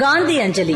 காந்தி அஞ்சலி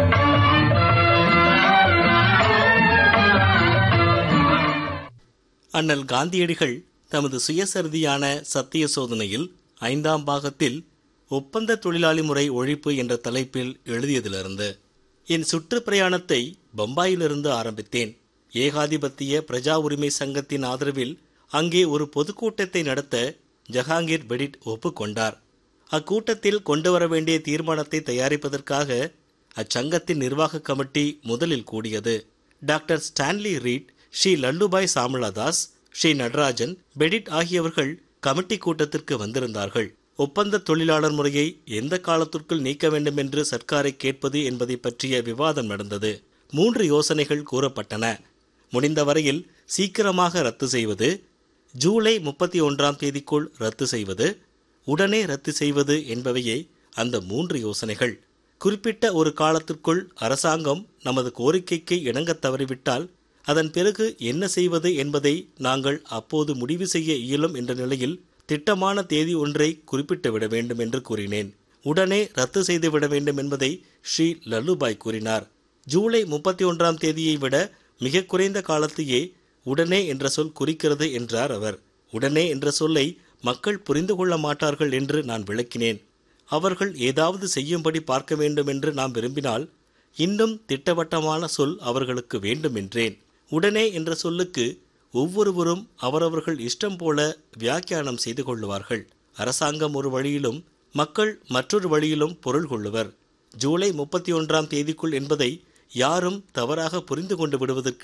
அண்ணல் காந்தியடிகள் தமது சுயசரிதியான சத்திய சோதனையில் ஐந்தாம் பாகத்தில் ஒப்பந்த தொழிலாளி முறை ஒழிப்பு என்ற தலைப்பில் எழுதியதிலிருந்து என் சுற்றுப்பிரயாணத்தை பம்பாயிலிருந்து ஆரம்பித்தேன் ஏகாதிபத்திய பிரஜா உரிமை சங்கத்தின் ஆதரவில் அங்கே ஒரு பொதுக்கூட்டத்தை நடத்த ஜஹாங்கீர் பெடிட் ஒப்புக்கொண்டார் அக்கூட்டத்தில் கொண்டு வர வேண்டிய தீர்மானத்தை தயாரிப்பதற்காக அச்சங்கத்தின் நிர்வாக கமிட்டி முதலில் கூடியது doctor Stanley Reed Shri Lallubhai Samaldas Shri Natarajan Petit ஆகியவர்கள் கமிட்டி கூட்டத்திற்கு வந்திருந்தார்கள் ஒப்பந்த தொழிலாளர் முறையை எந்த காலத்திற்குள் நீக்க வேண்டும் என்று சர்க்காரை கேட்பது என்பதை பற்றிய விவாதம் நடந்தது மூன்று யோசனைகள் கூறப்பட்டன முடிந்த வரையில் சீக்கிரமாக ரத்து செய்வது ஜூலை முப்பத்தி ஒன்றாம் தேதிக்குள் ரத்து செய்வது உடனே ரத்து செய்வது என்பவையே அந்த மூன்று யோசனைகள் குறிப்பிட்ட ஒரு காலத்திற்குள் அரசாங்கம் நமது கோரிக்கைக்கு இணங்கத் தவறிவிட்டால் அதன் பிறகு என்ன செய்வது என்பதை நாங்கள் அப்போது முடிவு செய்ய இயலும் என்ற நிலையில் திட்டமான தேதி ஒன்றை குறிப்பிட்டு விட வேண்டும் என்று கூறினேன் உடனே ரத்து செய்து விட வேண்டும் என்பதை ஸ்ரீ லல்லுபாய் கூறினார் ஜூலை முப்பத்தி ஒன்றாம் தேதியை விட மிக குறைந்த காலத்தையே உடனே என்ற சொல் குறிக்கிறது என்றார் அவர் உடனே என்ற சொல்லை மக்கள் புரிந்து கொள்ள மாட்டார்கள் என்று நான் விளக்கினேன் அவர்கள் ஏதாவது செய்யும்படி பார்க்க வேண்டும் என்று நாம் விரும்பினால் இன்னும் திட்டவட்டமான சொல் அவர்களுக்கு வேண்டும் என்றேன் உடனே என்ற சொல்லுக்கு ஒவ்வொருவரும் அவரவர்கள் இஷ்டம் போல வியாக்கியானம் செய்து கொள்ளுவார்கள் அரசாங்கம் ஒரு வழியிலும் மக்கள் மற்றொரு வழியிலும் பொருள் கொள்ளுவர் ஜூலை முப்பத்தி ஒன்றாம் தேதிக்குள் என்பதை யாரும் தவறாக புரிந்து கொண்டு விடுவதற்கு